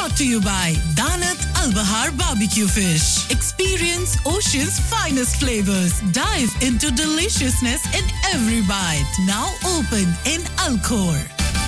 brought to you by Danat Al Bahar Barbecue Fish. Experience Ocean's finest flavors. Dive into deliciousness in every bite. Now open in Alcor.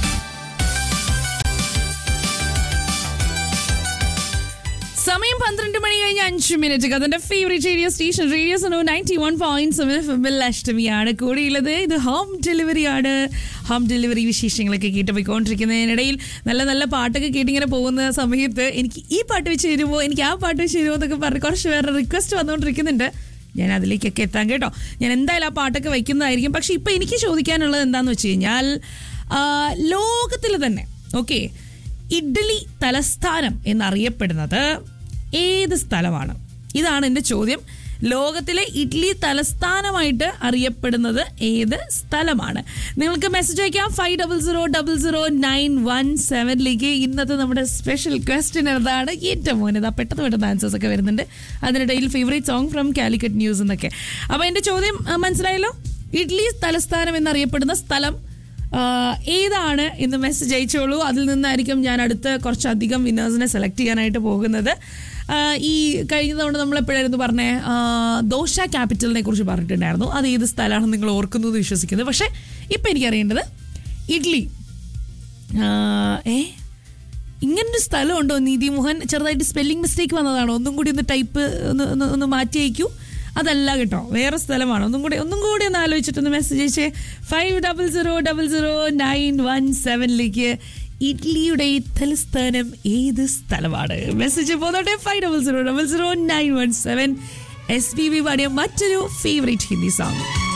സമയം പന്ത്രണ്ട് മണി കഴിഞ്ഞ് അഞ്ച് minute അതിന്റെ favourite radio station radio Suno ninety one point seven F എമ്മിൽ അഷ്ടമിയാണ് കൂടിയുള്ളത് ഇത് home delivery ആണ് ഹോം ഡെലിവറി വിശേഷങ്ങളൊക്കെ കേട്ട് പോയിക്കൊണ്ടിരിക്കുന്നതിനിടയിൽ നല്ല നല്ല പാട്ടൊക്കെ കേട്ടിങ്ങനെ പോകുന്ന സമയത്ത് എനിക്ക് ഈ പാട്ട് വെച്ച് തരുമോ എനിക്ക് ആ പാട്ട് വെച്ച് തരുമോ എന്നൊക്കെ പറഞ്ഞ് കുറച്ച് പേരുടെ റിക്വസ്റ്റ് വന്നുകൊണ്ടിരിക്കുന്നുണ്ട് ഞാൻ അതിലേക്കൊക്കെ എത്താം കേട്ടോ ഞാൻ എന്തായാലും ആ പാട്ടൊക്കെ വയ്ക്കുന്നതായിരിക്കും പക്ഷെ ഇപ്പൊ എനിക്ക് ചോദിക്കാനുള്ളത് എന്താന്ന് വെച്ച് കഴിഞ്ഞാൽ ലോകത്തിൽ തന്നെ ഓക്കെ ഇഡ്ഡലി തലസ്ഥാനം എന്നറിയപ്പെടുന്നത് ഏത് സ്ഥലമാണ് ഇതാണ് എൻ്റെ ചോദ്യം ലോകത്തിലെ ഇഡ്ഡലി തലസ്ഥാനമായിട്ട് അറിയപ്പെടുന്നത് ഏത് സ്ഥലമാണ് നിങ്ങൾക്ക് മെസ്സേജ് അയക്കാം five double zero double zero nine one സെവനിലേക്ക് ഇന്നത്തെ നമ്മുടെ സ്പെഷ്യൽ ക്വസ്റ്റ്യൻ എന്താണ് ഏറ്റവും മോനത് പെട്ടെന്ന് പെട്ടെന്ന് ആൻസേഴ്സ് ഒക്കെ വരുന്നുണ്ട് അതിനിടയിൽ favourite song from Calicut news എന്നൊക്കെ അപ്പോൾ എൻ്റെ ചോദ്യം ആ, മനസ്സിലായല്ലോ ഇഡ്ഡലി തലസ്ഥാനം എന്നറിയപ്പെടുന്ന സ്ഥലം ആ, ഏതാണ് എന്ന് മെസ്സേജ് അയച്ചോളൂ അതിൽ നിന്നായിരിക്കും ഞാൻ അടുത്ത കുറച്ചധികം വിന്നേഴ്സിനെ സെലക്ട് ചെയ്യാനായിട്ട് പോകുന്നത് ആ, ഈ കഴിഞ്ഞ തവണ നമ്മൾ എപ്പോഴായിരുന്നു പറഞ്ഞേ ആ, ദോശ ക്യാപിറ്റലിനെ കുറിച്ച് പറഞ്ഞിട്ടുണ്ടായിരുന്നു അത് ഏത് സ്ഥലമാണെന്ന് നിങ്ങൾ ഓർക്കുന്നു എന്ന് വിശ്വസിക്കുന്നത് പക്ഷേ ഇപ്പം എനിക്കറിയേണ്ടത് ഇഡ്ലി ആ, ഏ ഇങ്ങനൊരു സ്ഥലമുണ്ടോ നീതി മോഹൻ ചെറുതായിട്ട് സ്പെല്ലിംഗ് മിസ്റ്റേക്ക് വന്നതാണോ ഒന്നും കൂടി ഒന്ന് ടൈപ്പ് ഒന്ന് ഒന്ന് ഒന്ന് മാറ്റി അയക്കൂ അതല്ല കേട്ടോ വേറെ സ്ഥലമാണ് ഒന്നും കൂടി ഒന്നും കൂടി ഒന്ന് ആലോചിച്ചിട്ടൊന്ന് മെസ്സേജ് അയച്ചേ five double zero double zero nine one സെവനിലേക്ക് ഇഡ്ലിയുടെ തലസ്ഥാനം ഏത് സ്ഥലമാണ് മെസ്സേജ് പോന്നോട്ടെ five double zero double zero nine one seven S P B പാടിയ മറ്റൊരു ഫേവറേറ്റ് ഹിന്ദി സോങ്